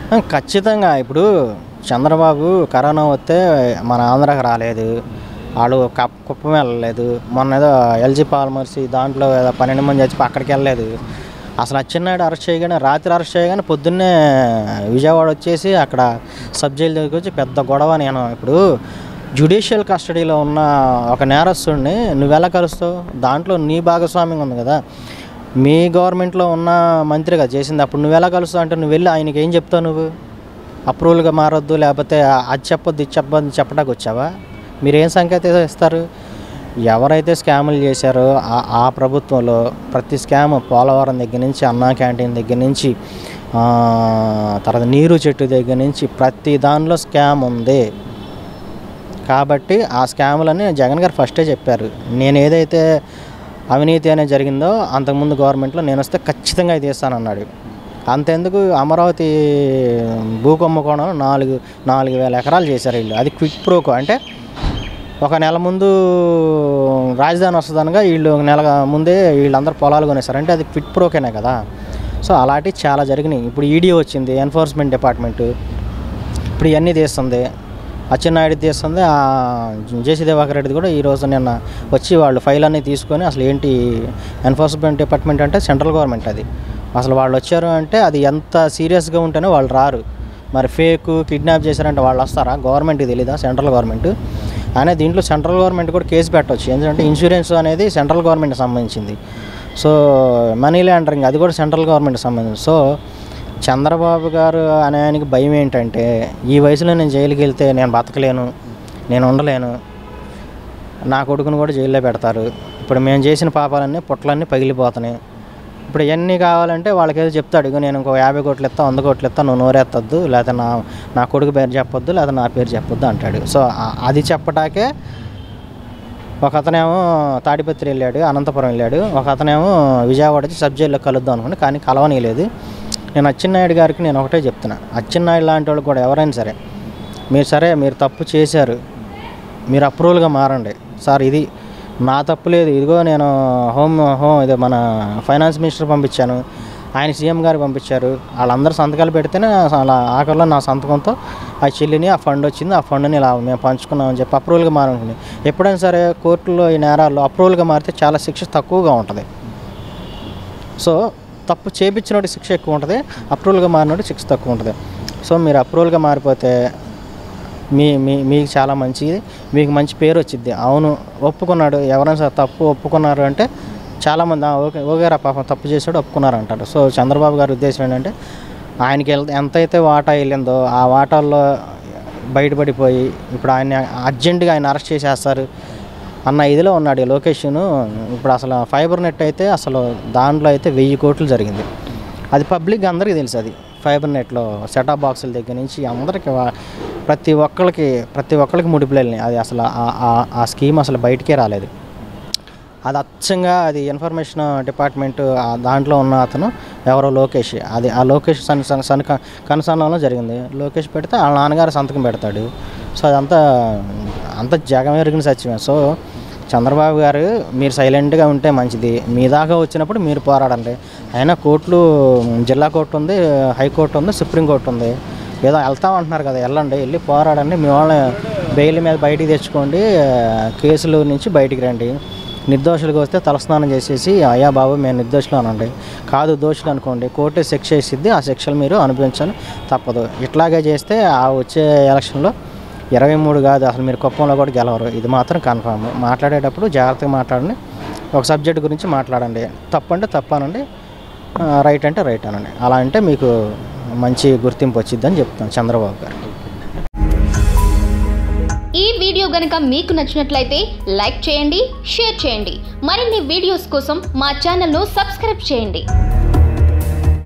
ఆ, ఖచ్చితంగా ఇప్పుడు చంద్రబాబు కరోనా వస్తే మన ఆంధ్రాకి రాలేదు వాళ్ళు కప్ కుప్పం వెళ్ళలేదు మొన్న ఏదో ఎల్జీ పాల్మర్సి దాంట్లో ఏదో పన్నెండు మంది చచ్చిపో అక్కడికి వెళ్ళలేదు అసలు అచ్చెన్నాయుడు అరెస్ట్ చేయగానే రాత్రి అరెస్ట్ చేయగానే పొద్దున్నే విజయవాడ వచ్చేసి అక్కడ సబ్ జైలు దగ్గరికి వచ్చి పెద్ద గొడవ నేను ఇప్పుడు జ్యుడిషియల్ కస్టడీలో ఉన్న ఒక నేరస్తుడిని నువ్వెలా కలుస్తావు దాంట్లో నీ భాగస్వామ్యం ఉంది కదా మీ గవర్నమెంట్లో ఉన్న మంత్రిగా చేసింది అప్పుడు నువ్వు ఎలా కలుస్తావు అంటే నువ్వు వెళ్ళి ఆయనకి ఏం చెప్తావు నువ్వు అప్రూవల్గా మారొద్దు లేకపోతే అది చెప్పొద్దు ఇది చెప్పొద్దు చెప్పడానికి వచ్చావా మీరు ఏం సంకేతం ఇస్తారు ఎవరైతే స్కాములు చేశారో ఆ ఆ ప్రభుత్వంలో ప్రతి స్కామ్ పోలవరం దగ్గర నుంచి అన్నా క్యాంటీన్ దగ్గర నుంచి ఆ, తర్వాత నీరు చెట్టు దగ్గర నుంచి ప్రతి దానిలో స్కామ్ ఉంది కాబట్టి ఆ స్కాములని జగన్ గారు ఫస్టే చెప్పారు నేను ఏదైతే అవినీతి అనేది జరిగిందో అంతకుముందు గవర్నమెంట్లో నేను వస్తే ఖచ్చితంగా ఇది తీస్తానన్నాడు అంతెందుకు అమరావతి భూ కుంభకోణం నాలుగు నాలుగు వేల ఎకరాలు చేశారు వీళ్ళు అది క్విక్ ప్రోకో అంటే ఒక నెల ముందు రాజధాని వస్తుందనగా వీళ్ళు ఒక నెల ముందే వీళ్ళందరూ పొలాలు కొనేసారు అంటే అది క్విక్ ప్రోకేనే కదా సో అలాంటివి చాలా జరిగినాయి ఇప్పుడు ఈడీ వచ్చింది ఎన్ఫోర్స్మెంట్ డిపార్ట్మెంట్ ఇప్పుడు ఇవన్నీ తీస్తుంది అచ్చెన్నాయుడు తీస్తుంది ఆ జేసీ దివాకర్ రెడ్డిది కూడా ఈరోజు నిన్న వచ్చి వాళ్ళు ఫైల్ అన్నీ తీసుకొని అసలు ఏంటి ఎన్ఫోర్స్మెంట్ డిపార్ట్మెంట్ అంటే సెంట్రల్ గవర్నమెంట్ అది అసలు వాళ్ళు వచ్చారు అంటే అది ఎంత సీరియస్గా ఉంటేనే వాళ్ళు రారు మరి ఫేక్ కిడ్నాప్ చేశారంటే వాళ్ళు వస్తారా గవర్నమెంట్కి తెలీదా సెంట్రల్ గవర్నమెంట్ అయినా దీంట్లో సెంట్రల్ గవర్నమెంట్ కూడా కేసు పెట్టవచ్చు ఎందుకంటే ఇన్సూరెన్స్ అనేది సెంట్రల్ గవర్నమెంట్కి సంబంధించింది సో మనీ లాండరింగ్ అది కూడా సెంట్రల్ గవర్నమెంట్కి సంబంధించింది సో చంద్రబాబు గారు అనే ఆయనకి భయం ఏంటంటే ఈ వయసులో నేను జైలుకి వెళ్తే నేను బతకలేను నేను ఉండలేను నా కొడుకును కూడా జైల్లో పెడతారు ఇప్పుడు మేము చేసిన పాపాలన్నీ పుట్లన్నీ పగిలిపోతున్నాయి ఇప్పుడు ఇవన్నీ కావాలంటే వాళ్ళకి ఏదో చెప్తాడు ఇగో నేను ఇంకో యాభై కోట్లు ఇస్తా వంద కోట్లు ఇస్తా నువ్వు నోరెత్తద్దు లేకపోతే నా నా కొడుకు పేరు చెప్పొద్దు లేదా నా పేరు చెప్పొద్దు అంటాడు సో ఆ- అది చెప్పటాకే ఒక అతనేమో తాడిపత్రి వెళ్ళాడు అనంతపురం వెళ్ళాడు ఒక అతనేమో విజయవాడ వచ్చి సబ్ జైల్లో కలుద్దాం అనుకుని కానీ కలవనీయలేదు నేను అచ్చెన్నాయుడు గారికి నేను ఒకటే చెప్తున్నా అచ్చెన్నాయుడు లాంటి వాళ్ళు కూడా ఎవరైనా సరే మీరు సరే మీరు తప్పు చేశారు మీరు అప్రూవల్గా మారండి సార్ ఇది నా తప్పు లేదు ఇదిగో నేను హోమ్ హోమ్ ఇది మన ఫైనాన్స్ మినిస్టర్ పంపించాను ఆయన సీఎం గారు పంపించారు వాళ్ళందరూ సంతకాలు పెడితేనే అలా ఆఖరిలో నా సంతకంతో ఆ చెల్లిని ఆ ఫండ్ వచ్చింది ఆ ఫండ్ని ఇలా మేము పంచుకున్నామని చెప్పి అప్రూవల్గా మారనుకుంది ఎప్పుడైనా సరే కోర్టులో ఈ నేరాల్లో అప్రూవల్గా మారితే చాలా శిక్ష తక్కువగా ఉంటుంది సో తప్పు చేపించినోటి శిక్ష ఎక్కువ ఉంటుంది అప్రూవల్గా మారినోటి శిక్ష తక్కువ ఉంటుంది సో మీరు అప్రూవల్గా మారిపోతే మీ మీ మీకు చాలా మంచిది మీకు మంచి పేరు వచ్చింది అవును ఒప్పుకున్నాడు ఎవరైనా సరే తప్పు ఒప్పుకున్నారు అంటే చాలామంది "ఆ, ఓకే ఓకేరా పాపం తప్పు చేశాడు ఒప్పుకున్నారు అంటారు సో చంద్రబాబు గారి ఉద్దేశం ఏంటంటే ఆయనకి ఎంత ఎంతైతే వాటా వెళ్ళిందో ఆ వాటాల్లో బయటపడిపోయి ఇప్పుడు ఆయన అర్జెంటుగా ఆయన అరెస్ట్ చేసేస్తారు అన్న ఇదిలో ఉన్నాడు ఈ లొకేషను ఇప్పుడు అసలు ఫైబర్ నెట్ అయితే అసలు దాంట్లో అయితే వెయ్యి కోట్లు జరిగింది అది పబ్లిక్ అందరికీ తెలుసు అది ఫైబర్ నెట్లో సెటాప్ బాక్సుల దగ్గర నుంచి అందరికీ వా- ప్రతి ఒక్కరికి ప్రతి ఒక్కరికి ముడిపులు వెళ్ళినాయి అది అసలు ఆ- ఆ- ఆ స్కీమ్ అసలు బయటికే రాలేదు అది అచ్చంగా అది ఇన్ఫర్మేషన్ డిపార్ట్మెంట్ ఆ దాంట్లో ఉన్న అతను ఎవరో లోకేష్ అది ఆ లోకేష్ సన్ సన్ సన్ కనసన్నంలో జరిగింది లోకేష్ పెడితే వాళ్ళ నాన్నగారు సంతకం పెడతాడు సో అదంతా అంత జగం ఎరిగిన సత్యమే సో చంద్రబాబు గారు మీరు సైలెంట్గా ఉంటే మంచిది మీ దాకా వచ్చినప్పుడు మీరు పోరాడండి అయినా కోర్టులు జిల్లా కోర్టు ఉంది హైకోర్టు ఉంది సుప్రీంకోర్టు ఉంది ఏదో వెళ్తామంటున్నారు కదా వెళ్ళండి వెళ్ళి పోరాడండి మీ వాళ్ళని బెయిల్ మీద బయటికి తెచ్చుకోండి కేసుల నుంచి బయటికి రండి నిర్దోషులకు వస్తే తలస్నానం చేసేసి అయ్యా బాబు మేము నిర్దోషులు అనండి కాదు దోషులు అనుకోండి కోర్టు శిక్ష వేసిద్ది ఆ శిక్షలు మీరు అనుభవించాలి తప్పదు ఇట్లాగే చేస్తే ఆ వచ్చే ఎలక్షన్లో ఇరవై మూడు కాదు అసలు మీరు కుప్పంలో కూడా గెలవరు ఇది మాత్రం కన్ఫామ్ మాట్లాడేటప్పుడు జాగ్రత్తగా మాట్లాడండి ఒక సబ్జెక్ట్ గురించి మాట్లాడండి తప్పు అంటే తప్పు అనండి ఆ, రైట్ అంటే రైట్ అనండి అలా అంటే మీకు మంచి గుర్తింపు వచ్చిద్దని చెప్తాను చంద్రబాబు గారు ఈ వీడియో గనుక మీకు నచ్చినట్లయితే లైక్ చేయండి షేర్ చేయండి మరిన్ని వీడియోస్ కోసం మా ఛానల్ను సబ్స్క్రైబ్ చేయండి